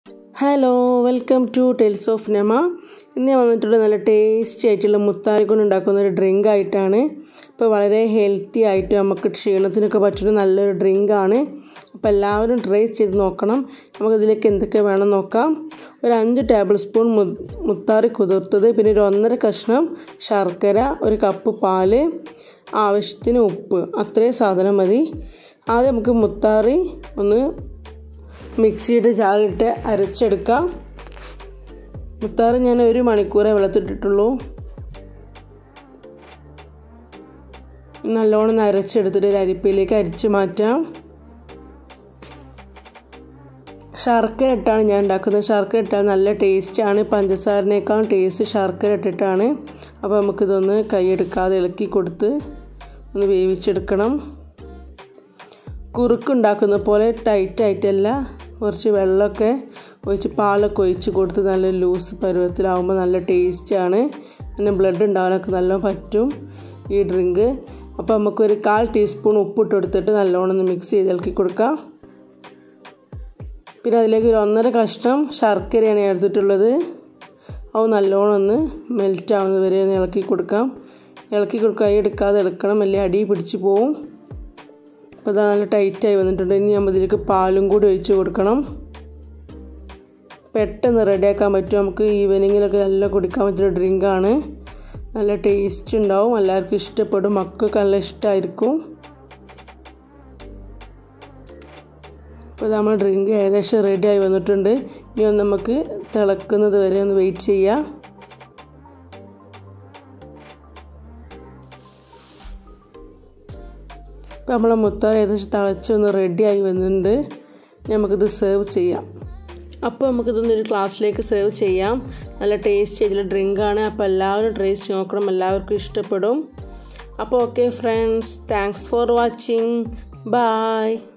hello welcome to tales of Nema ഇന്ന് ഞാൻ വന്നിട്ടുള്ള നല്ല ടേസ്റ്റി ആയിട്ടുള്ള മുത്താരി കൊണ്ട് ഉണ്ടാക്കുന്ന ഒരു ഡ്രിങ്ക് ആയിട്ടാണ് ഇപ്പോൾ വളരെ ഹെൽത്തി ആയിട്ട് നമുക്ക് ക്ഷീണത്തിനൊക്കെ പറ്റുന്ന നല്ലൊരു ഡ്രിങ്കാണ് അപ്പോൾ എല്ലാവരും ട്രൈ ചെയ്ത് നോക്കണം നമുക്കിതിലേക്ക് എന്തൊക്കെ വേണം നോക്കാം ഒരു അഞ്ച് ടേബിൾ സ്പൂൺ മു മുത്താറി കുതിർത്തത് പിന്നെ ഒരു ഒന്നര കഷ്ണം ശർക്കര ഒരു കപ്പ് പാല് ആവശ്യത്തിന് ഉപ്പ് അത്രയും സാധനം മതി ആദ്യം നമുക്ക് മുത്താറി ഒന്ന് മിക്സിയുടെ ജാറിട്ട് അരച്ചെടുക്കാം മുത്താറ് ഞാൻ ഒരു മണിക്കൂറേ വെള്ളത്തിട്ടിട്ടുള്ളൂ നല്ലോണം അരച്ചെടുത്തിട്ട് ഒരു അരിപ്പയിലേക്ക് അരിച്ച് മാറ്റാം ശർക്കര ഇട്ടാണ് ഞാൻ ഉണ്ടാക്കുന്നത് ശർക്കര ഇട്ടാൽ നല്ല ടേസ്റ്റാണ് പഞ്ചസാരനേക്കാൾ ടേസ്റ്റ് ശർക്കര ഇട്ടിട്ടാണ് അപ്പോൾ നമുക്കിതൊന്ന് കൈയെടുക്കാതെ ഇളക്കി കൊടുത്ത് ഒന്ന് വേവിച്ചെടുക്കണം കുറുക്കുണ്ടാക്കുന്ന പോലെ ടൈറ്റ് ആയിട്ടല്ല കുറച്ച് വെള്ളമൊക്കെ ഒഴിച്ച് പാലൊക്കെ ഒഴിച്ച് കൊടുത്ത് നല്ല ലൂസ് പരുവത്തിലാവുമ്പോൾ നല്ല ടേസ്റ്റാണ് പിന്നെ ബ്ലഡ് ഉണ്ടാകാനൊക്കെ നല്ല പറ്റും ഈ ഡ്രിങ്ക് അപ്പോൾ നമുക്കൊരു കാൽ ടീസ്പൂൺ ഉപ്പിട്ട് കൊടുത്തിട്ട് നല്ലോണം ഒന്ന് മിക്സ് ചെയ്ത് ഇളക്കി കൊടുക്കാം പിന്നെ അതിലേക്ക് ഒരു ഒന്നര കഷ്ണം ശർക്കരയാണ് എടുത്തിട്ടുള്ളത് അത് നല്ലോണം ഒന്ന് മെൽറ്റ് ആവുന്നത് വരെ ഒന്ന് ഇളക്കി കൊടുക്കാം ഇളക്കി കൊടുക്കുക കൈ എടുക്കാതെ എടുക്കണം അല്ലെങ്കിൽ അടി പിടിച്ച് പോവും അപ്പോൾ അത് നല്ല ടൈറ്റായി വന്നിട്ടുണ്ട് ഇനി നമ്മൾ ഇതിലേക്ക് പാലും കൂടി ഒഴിച്ച് കൊടുക്കണം പെട്ടെന്ന് റെഡിയാക്കാൻ പറ്റും നമുക്ക് ഈവനിങ്ങിലൊക്കെ നല്ല കുടിക്കാൻ പറ്റുന്ന ഡ്രിങ്കാണ് നല്ല ടേസ്റ്റ് ഉണ്ടാവും എല്ലാവർക്കും ഇഷ്ടപ്പെടും മക്കൾക്ക് നല്ല ഇഷ്ടമായിരിക്കും അപ്പോൾ നമ്മൾ ഡ്രിങ്ക് ഏകദേശം റെഡിയായി വന്നിട്ടുണ്ട് ഇനി ഒന്ന് നമുക്ക് തിളക്കുന്നത് വരെ ഒന്ന് വെയിറ്റ് ചെയ്യാം ഇപ്പോൾ നമ്മളെ മുത്താർ ഏകദേശം തിളച്ചൊന്ന് റെഡിയായി വന്നിട്ടുണ്ട് നമുക്കിത് സെർവ് ചെയ്യാം അപ്പോൾ നമുക്കിതൊന്ന് ഒരു ഗ്ലാസ്സിലേക്ക് സെർവ് ചെയ്യാം നല്ല ടേസ്റ്റ് ചെയ്തിട്ടുള്ള ഡ്രിങ്കാണ് അപ്പോൾ എല്ലാവരും ട്രൈ ചെയ്ത് നോക്കണം എല്ലാവർക്കും ഇഷ്ടപ്പെടും അപ്പോൾ okay friends thanks for watching bye